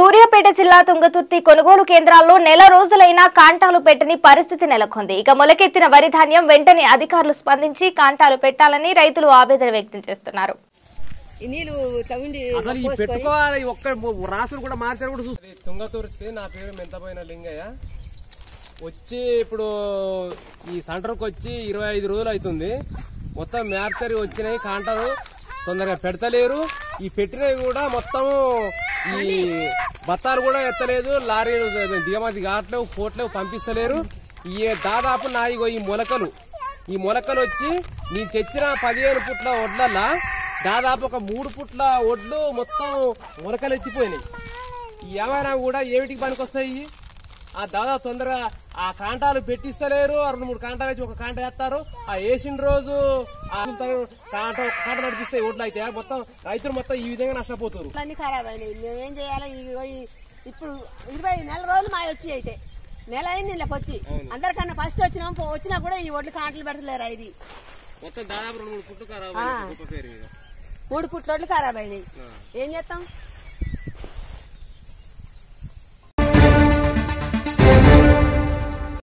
సూర్యాపేట జిల్లా తుంగతుర్తి కొనుగోలు కేంద్రాల్లో నెల రోజులైనా కాంటాలు పెట్టని పరిస్థితి నెలకొంది ఇక మొలకెత్తిన వరి ధాన్యం వెంటనే అధికారులు స్పందించి కాంటాలు పెట్టాలని రైతులు ఆవేదన వ్యక్తం చేస్తున్నారు ఈ నీళ్లు తవ్విండి అసలు ఈ పెట్టుకోవాలి ఈ ఒక్క రాసులు కూడా మార్చారు కూడా చూసి అది తుంగతుర్తి నా పేరు మెంతపోయిన లింగయ్య వచ్చి ఇప్పుడు ఈ సెంటర్కి వచ్చి ఇరవై ఐదు రోజులు అవుతుంది మొత్తం మ్యాప్చరీ వచ్చినాయి కాంటాలు తొందరగా పెడతలేరు ఈ పెట్టినవి కూడా మొత్తం ఈ బత్తాలు కూడా ఎత్తలేదు లారీలు దిగమతి కావట్లేవు పోట్లేవు పంపిస్తలేరు ఈ దాదాపు నా ఇగో ఈ మొలకలు ఈ మొలకలు వచ్చి నేను తెచ్చిన పదిహేను పుట్ల వడ్లల్లా దాదాపు ఒక మూడు పుట్ల వడ్లు మొత్తం మొలకలు ఎత్తిపోయినాయి ఈ ఏమైనా కూడా ఏమిటికి పనికొస్తాయి ఆ దాదాపు తొందరగా ఆ కాంటాలు పెట్టిస్తలేరు ఆ రెండు మూడు కాంటాలు వేసి ఒక కాంట వేస్తారు ఆ వేసిన రోజు ఆ కాంట ఒక కాంట నడిపిస్తాయి ఓట్లు అయితే మొత్తం రైతులు మొత్తం ఈ విధంగా నష్టపోతారు అన్ని ఖరాబ్ అయినాయి మేమేం చేయాలి ఇగో ఈ- ఇప్పుడు ఇరవై నెల రోజులు మా వచ్చి అయితే నెల అయింది ఇలా వచ్చి అందరికన్నా ఫస్ట్ వచ్చినాం పో- వచ్చినా కూడా ఈ ఒడ్లు కాంటలు పెడతలేరు ఇది మొత్తం దాదాపు రెండు మూడు పుట్లు ఖరాబ్ ఆ. గొప్ప పేరు మీద మూడు పుట్లోడ్లు ఖరాబ్ అయినాయి ఏం చేస్తాం